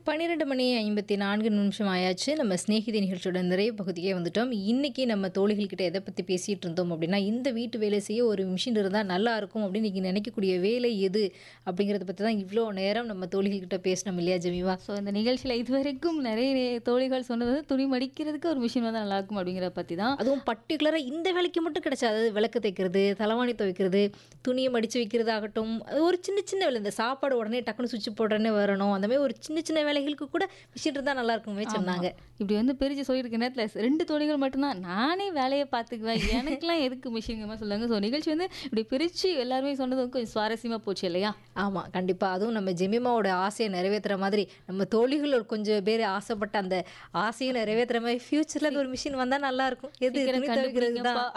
12 மணி 54 நிமிஷம் ஆயாச்சு. நம்ம சிநேகிதி நிகழ்ச்சியோட நிறைய பகுதிக்கே வந்துட்டோம். இன்னைக்கு நம்ம தோழிகள் கிட்ட எத பத்தி பேசிட்டு இருந்தோம் அப்படின்னா, இந்த வீட்டு வேலை செய்ய ஒரு மிஷின் இருந்தா நல்லாயிருக்கும் அப்படின்னு நீங்க நினைக்கக்கூடிய வேலை எது? அப்படிங்கிறத பத்தி தான் இவ்ளோ நேரம் நம்ம தோழிகள் கிட்ட பேசினோம் இல்லையா ஜெமீமா? ஸோ இந்த நிகழ்ச்சியில இதுவரைக்கும் நிறைய நே- தோழிகள் சொன்னது வந்து துணி மடிக்கிறதுக்கு ஒரு மிஷின் வந்தா நல்லா இருக்கும் அப்படிங்கிறத பத்தி தான் அதுவும் பர்ட்டிகுலரா இந்த வேலைக்கு மட்டும் கிடைச்சா அதாவது விளக்கு தைக்கிறது, தலவாணி துவைக்கிறது, துணிய மடிச்சு வைக்கிறதாகட்டும், அது ஒரு சின்ன சின்ன வேலை. இந்த சாப்பாடு உடனே டக்குனு சுவிட்ச் போட்டோன்னே வரணும். அந்த மாதிரி ஒரு சின்ன சின்ன வேலைகளுக்கு கூட மிஷின் இருந்தா நல்லா இருக்குமே சொன்னாங்க. இப்படி வந்து பிரிச்சு சொல்லியிருக்க நேரத்தில் ரெண்டு தோழிகள் மட்டும்தான் நானே வேலையை பார்த்துக்குவேன் எனக்கெல்லாம் எதுக்கு மிஷின்ங்கிற மாதிரி சொல்லுவாங்க ஸோ நிகழ்ச்சி வந்து இப்படி பிரிச்சு எல்லாருமே சொன்னது வந்து கொஞ்சம் சுவாரஸ்யமா போச்சு இல்லையா ஆமா, கண்டிப்பா. அதுவும் நம்ம ஜெமிமாவோட ஆசைய நிறைவேத்துற மாதிரி, நம்ம தோழிகள் ஒரு கொஞ்சம் பேர் ஆசைப்பட்ட அந்த ஆசைய நிறைவேத்துற மாதிரி ஃபியூச்சர்ல அது ஒரு மிஷின் வந்தா நல்லா இருக்கும். எது சீக்கிரம் துணி துவைக்கிறது தான். கண்டுபிடிங்கப்பா